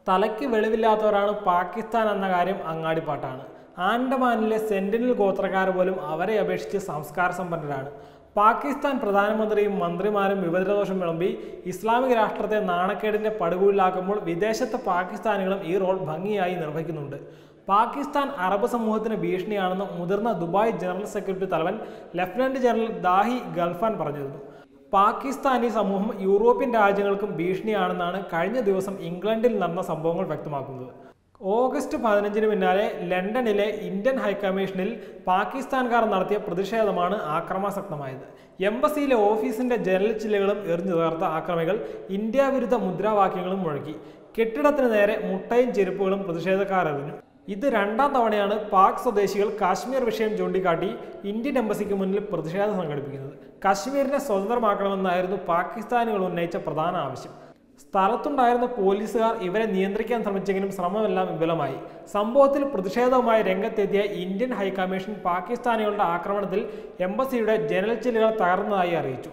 തലയ്ക്ക് വെളിവില്ലാത്തവരാണ് പാകിസ്ഥാൻ എന്ന കാര്യം അങ്ങാടിപ്പാട്ടാണ് ആൻഡമാനിലെ സെന്റിനൽ ഗോത്രക്കാർ പോലും അവരെ അപേക്ഷിച്ച് സംസ്കാര സമ്പന്നരാണ് പാകിസ്ഥാൻ പ്രധാനമന്ത്രിയും മന്ത്രിമാരും വിഭജനദോഷം വിളമ്പി ഇസ്ലാമിക രാഷ്ട്രത്തെ നാണക്കേടിന്റെ പടുകുഴിലാക്കുമ്പോൾ വിദേശത്തെ പാകിസ്ഥാനികളും ഈ റോൾ ഭംഗിയായി നിർവഹിക്കുന്നുണ്ട് പാകിസ്ഥാൻ അറബ് സമൂഹത്തിന് ഭീഷണിയാണെന്ന് മുതിർന്ന ദുബായ് ജനറൽ സെക്രട്ടറി തലവൻ ലഫ്റ്റനന്റ് ജനറൽ ദാഹി ഗൾഫാൻ പറഞ്ഞിരുന്നു പാകിസ്ഥാനി സമൂഹം യൂറോപ്യൻ രാജ്യങ്ങൾക്കും ഭീഷണിയാണെന്നാണ് കഴിഞ്ഞ ദിവസം ഇംഗ്ലണ്ടിൽ നടന്ന സംഭവങ്ങൾ വ്യക്തമാക്കുന്നത് ഓഗസ്റ്റ് പതിനഞ്ചിന് പിന്നാലെ ലണ്ടനിലെ ഇന്ത്യൻ ഹൈക്കമ്മീഷനിൽ പാകിസ്ഥാൻകാർ നടത്തിയ പ്രതിഷേധമാണ് ആക്രമാസക്തമായത് എംബസിയിലെ ഓഫീസിന്റെ ജനൽ ചില്ലകളും എറിഞ്ഞു തകർത്ത ആക്രമികൾ ഇന്ത്യ വിരുദ്ധ മുദ്രാവാക്യങ്ങളും മുഴക്കി കെട്ടിടത്തിന് നേരെ മുട്ടയും ചെരുപ്പുകളും പ്രതിഷേധക്കാർ എറിഞ്ഞു ഇത് രണ്ടാം തവണയാണ് പാക് സ്വദേശികൾ കാശ്മീർ വിഷയം ചൂണ്ടിക്കാട്ടി ഇന്ത്യൻ എംബസിക്ക് മുന്നിൽ പ്രതിഷേധം സംഘടിപ്പിക്കുന്നത് കാശ്മീരിനെ സ്വതന്ത്രമാക്കണമെന്നായിരുന്നു പാകിസ്ഥാനികൾ ഉന്നയിച്ച പ്രധാന ആവശ്യം സ്ഥലത്തുണ്ടായിരുന്ന പോലീസുകാർ ഇവരെ നിയന്ത്രിക്കാൻ ശ്രമിച്ചെങ്കിലും ശ്രമമെല്ലാം വിഫലമായി സംഭവത്തിൽ പ്രതിഷേധവുമായി രംഗത്തെത്തിയ ഇന്ത്യൻ ഹൈക്കമ്മീഷൻ പാകിസ്ഥാനികളുടെ ആക്രമണത്തിൽ എംബസിയുടെ ജനൽ ചില്ലുകൾ തകർന്നതായി അറിയിച്ചു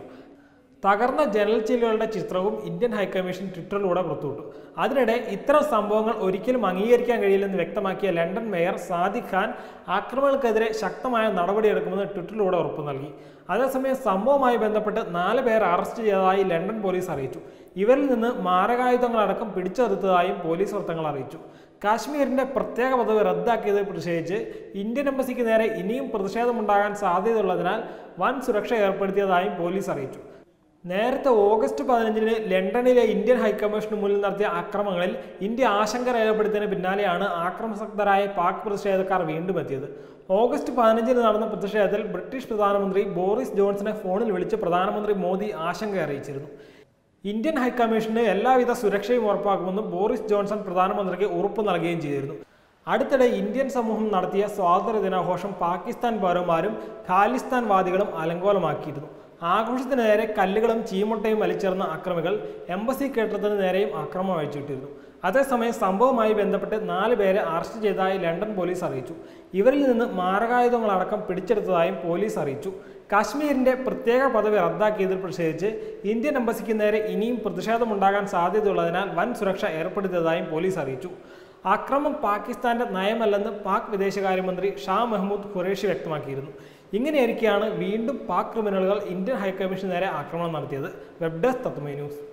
തകർന്ന ജനൽ ചില്ലുകളുടെ ചിത്രവും ഇന്ത്യൻ ഹൈക്കമ്മീഷൻ ട്വിറ്ററിലൂടെ പുറത്തുവിട്ടു അതിനിടെ ഇത്തരം സംഭവങ്ങൾ ഒരിക്കലും അംഗീകരിക്കാൻ കഴിയില്ലെന്ന് വ്യക്തമാക്കിയ ലണ്ടൻ മേയർ സാദിഖ് ഖാൻ ആക്രമണങ്ങൾക്കെതിരെ ശക്തമായ നടപടിയെടുക്കുമെന്ന് ട്വിറ്ററിലൂടെ ഉറപ്പു നൽകി അതേസമയം സംഭവവുമായി ബന്ധപ്പെട്ട് നാല് പേർ അറസ്റ്റ് ചെയ്തതായി ലണ്ടൻ പോലീസ് അറിയിച്ചു ഇവരിൽ നിന്ന് മാരകായുധങ്ങളടക്കം പിടിച്ചെടുത്തതായും പോലീസ് വൃത്തങ്ങൾ അറിയിച്ചു കാശ്മീരിന്റെ പ്രത്യേക പദവി റദ്ദാക്കിയത് പ്രതിഷേധിച്ച് ഇന്ത്യൻ എംബസിക്ക് നേരെ ഇനിയും പ്രതിഷേധമുണ്ടാകാൻ സാധ്യതയുള്ളതിനാൽ വൻ സുരക്ഷ ഏർപ്പെടുത്തിയതായും പോലീസ് അറിയിച്ചു നേരത്തെ ഓഗസ്റ്റ് പതിനഞ്ചിന് ലണ്ടനിലെ ഇന്ത്യൻ ഹൈക്കമ്മീഷന് മുന്നിൽ നടത്തിയ ആക്രമണങ്ങളിൽ ഇന്ത്യ ആശങ്ക രേഖപ്പെടുത്തിയതിന് പിന്നാലെയാണ് ആക്രമസക്തരായ പാക് പ്രതിഷേധക്കാർ വീണ്ടും എത്തിയത് ഓഗസ്റ്റ് പതിനഞ്ചിന് നടന്ന പ്രതിഷേധത്തിൽ ബ്രിട്ടീഷ് പ്രധാനമന്ത്രി ബോറിസ് ജോൺസനെ ഫോണിൽ വിളിച്ച് പ്രധാനമന്ത്രി മോദി ആശങ്ക അറിയിച്ചിരുന്നു ഇന്ത്യൻ ഹൈക്കമ്മീഷന് എല്ലാവിധ സുരക്ഷയും ഉറപ്പാക്കുമെന്നും ബോറിസ് ജോൺസൺ പ്രധാനമന്ത്രിക്ക് ഉറപ്പ് നൽകുകയും ചെയ്തിരുന്നു അടുത്തിടെ ഇന്ത്യൻ സമൂഹം നടത്തിയ സ്വാതന്ത്ര്യ ദിനാഘോഷം പാകിസ്ഥാൻ പൗരന്മാരും ഖാലിസ്ഥാൻ വാദികളും അലങ്കോലമാക്കിയിരുന്നു ആഘോഷത്തിന് നേരെ കല്ലുകളും ചീമുട്ടയും വലിച്ചെറിഞ്ഞ അക്രമികൾ എംബസി കെട്ടിടത്തിന് നേരെയും ആക്രമണം അഴിച്ചിട്ടിരുന്നു അതേസമയം സംഭവവുമായി ബന്ധപ്പെട്ട് നാല് പേരെ അറസ്റ്റ് ചെയ്തതായി ലണ്ടൻ പോലീസ് അറിയിച്ചു ഇവരിൽ നിന്ന് മാരകായുധങ്ങളടക്കം പിടിച്ചെടുത്തതായും പോലീസ് അറിയിച്ചു കാശ്മീരിന്റെ പ്രത്യേക പദവി റദ്ദാക്കിയതിൽ പ്രതിഷേധിച്ച് ഇന്ത്യൻ എംബസിക്ക് നേരെ ഇനിയും പ്രതിഷേധമുണ്ടാകാൻ സാധ്യതയുള്ളതിനാൽ വൻ സുരക്ഷ ഏർപ്പെടുത്തിയതായും പോലീസ് അറിയിച്ചു ആക്രമം പാകിസ്ഥാന്റെ നയമല്ലെന്ന് പാക് വിദേശകാര്യമന്ത്രി ഷാ മെഹ്മൂദ് ഖുറേഷി വ്യക്തമാക്കിയിരുന്നു ഇങ്ങനെയിരിക്കെയാണ് വീണ്ടും പാക് ക്രിമിനലുകൾ ഇന്ത്യൻ ഹൈക്കമ്മീഷന് നേരെ ആക്രമണം നടത്തിയത് വെബ് ഡെസ്ക് തത്വമേ ന്യൂസ്